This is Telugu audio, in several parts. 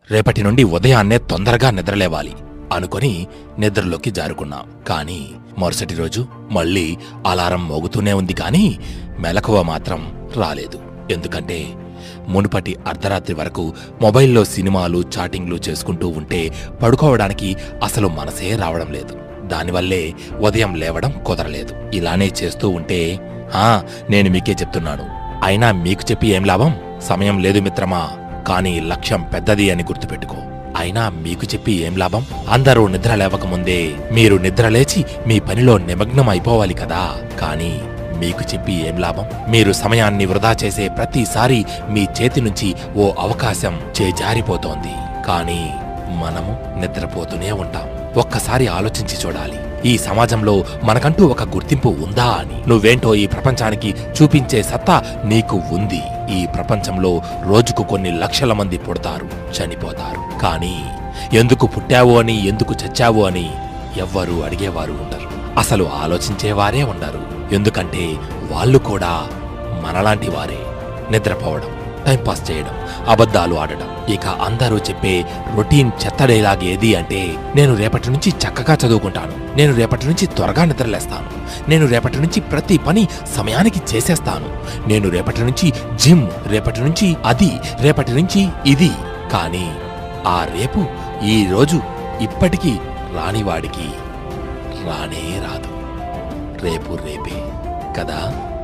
రేపటి నుండి ఉదయాన్నే తొందరగా నిద్రలేవాలి అనుకొని నిద్రలోకి జారుకున్నాం కానీ మరుసటి రోజు మళ్ళీ అలారం మోగుతూనే ఉంది కానీ మెలకువ మాత్రం రాలేదు ఎందుకంటే మునుపటి అర్ధరాత్రి వరకు మొబైల్లో సినిమాలు చాటింగ్లు చేసుకుంటూ ఉంటే పడుకోవడానికి అసలు మనసే రావడం లేదు దానివల్లే ఉదయం లేవడం కుదరలేదు ఇలానే చేస్తూ ఉంటే ఆ నేను మీకే చెప్తున్నాను అయినా మీకు చెప్పి ఏం లాభం సమయం లేదు మిత్రమా కానీ లక్ష్యం పెద్దది అని గుర్తుపెట్టుకో అయినా మీకు చెప్పి ఏం లాభం అందరూ నిద్ర లేవకముందే మీరు నిద్రలేచి మీ పనిలో నిమగ్నం అయిపోవాలి కదా కానీ మీకు చెప్పి ఏం లాభం మీరు సమయాన్ని వృధా చేసే ప్రతిసారి మీ చేతి నుంచి ఓ అవకాశం చేజారిపోతోంది కానీ మనము నిద్రపోతూనే ఉంటాం ఒక్కసారి ఆలోచించి చూడాలి ఈ సమాజంలో మనకంటూ ఒక గుర్తింపు ఉందా అని నువ్వేంటో ఈ ప్రపంచానికి చూపించే సత్తా నీకు ఉంది ఈ ప్రపంచంలో రోజుకు కొన్ని లక్షల మంది పుడతారు చనిపోతారు కానీ ఎందుకు పుట్టావు అని ఎందుకు చచ్చావు అని ఎవ్వరూ అడిగేవారు ఉండరు అసలు ఆలోచించేవారే ఉండరు ఎందుకంటే వాళ్ళు కూడా మనలాంటి వారే నిద్రపోవడం టైంపాస్ చేయడం అబద్ధాలు ఆడడం ఇక అందరూ చెప్పే రొటీన్ చెత్త డైలాగ్ ఏది అంటే నేను రేపటి నుంచి చక్కగా చదువుకుంటాను నేను రేపటి నుంచి త్వరగా నిద్రలేస్తాను నేను రేపటి నుంచి ప్రతి పని సమయానికి చేసేస్తాను నేను రేపటి నుంచి జిమ్ రేపటి నుంచి అది రేపటి నుంచి ఇది కానీ ఆ రేపు ఈ రోజు ఇప్పటికీ రానివాడికి రానే రాదు రేపు రేపే కదా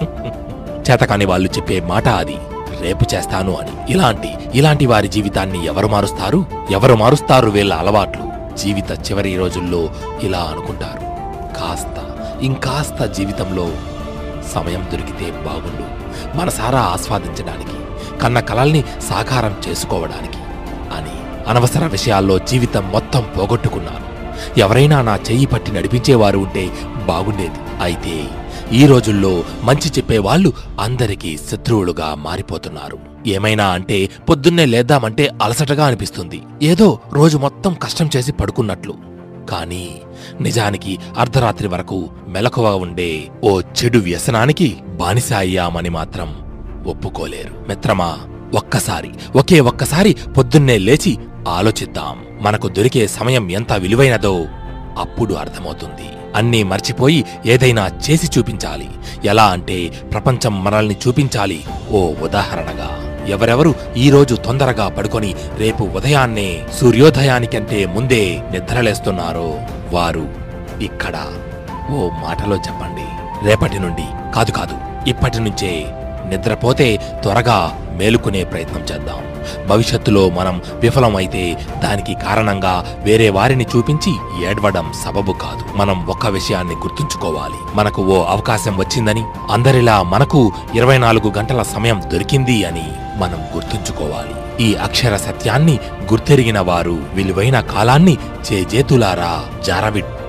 చేతకాని వాళ్ళు చెప్పే మాట అది రేపు చేస్తాను అని ఇలాంటి ఇలాంటి వారి జీవితాన్ని ఎవరు మారుస్తారు ఎవరు మారుస్తారు వీళ్ళ అలవాట్లు జీవిత చివరి రోజుల్లో ఇలా అనుకుంటారు కాస్త ఇంకాస్త జీవితంలో సమయం దొరికితే బాగుండు మనసారా ఆస్వాదించడానికి కన్న కలల్ని సాకారం చేసుకోవడానికి అని అనవసర విషయాల్లో జీవితం మొత్తం పోగొట్టుకున్నాను ఎవరైనా నా చెయ్యి పట్టి నడిపించేవారు ఉంటే బాగుండేది అయితే ఈ రోజుల్లో మంచి చెప్పేవాళ్ళు అందరికీ శత్రువులుగా మారిపోతున్నారు ఏమైనా అంటే పొద్దున్నే లేద్దామంటే అలసటగా అనిపిస్తుంది ఏదో రోజు మొత్తం కష్టం చేసి పడుకున్నట్లు కానీ నిజానికి అర్ధరాత్రి వరకు మెలకువ ఉండే ఓ చెడు వ్యసనానికి బానిస అయ్యామని మాత్రం ఒప్పుకోలేరు మిత్రమా ఒక్కసారి ఒకే ఒక్కసారి పొద్దున్నే లేచి ఆలోచిద్దాం మనకు దొరికే సమయం ఎంత విలువైనదో అప్పుడు అర్థమవుతుంది అన్నీ మర్చిపోయి ఏదైనా చేసి చూపించాలి ఎలా అంటే ప్రపంచం మనల్ని చూపించాలి ఓ ఉదాహరణగా ఎవరెవరు ఈ రోజు తొందరగా పడుకొని రేపు ఉదయాన్నే సూర్యోదయానికంటే ముందే నిద్రలేస్తున్నారో వారు ఇక్కడ ఓ మాటలో చెప్పండి రేపటి నుండి కాదు కాదు ఇప్పటి నుంచే నిద్రపోతే త్వరగా మేలుకునే ప్రయత్నం చేద్దాం భవిష్యత్తులో మనం విఫలమైతే దానికి కారణంగా వేరే వారిని చూపించి ఏడవడం సబబు కాదు మనం ఒక్క విషయాన్ని గుర్తుంచుకోవాలి మనకు ఓ అవకాశం వచ్చిందని అందరిలా మనకు ఇరవై నాలుగు గంటల సమయం దొరికింది అని మనం గుర్తుంచుకోవాలి ఈ అక్షర సత్యాన్ని గుర్తెరిగిన వారు విలువైన కాలాన్ని చేజేతులారా జారవిడ్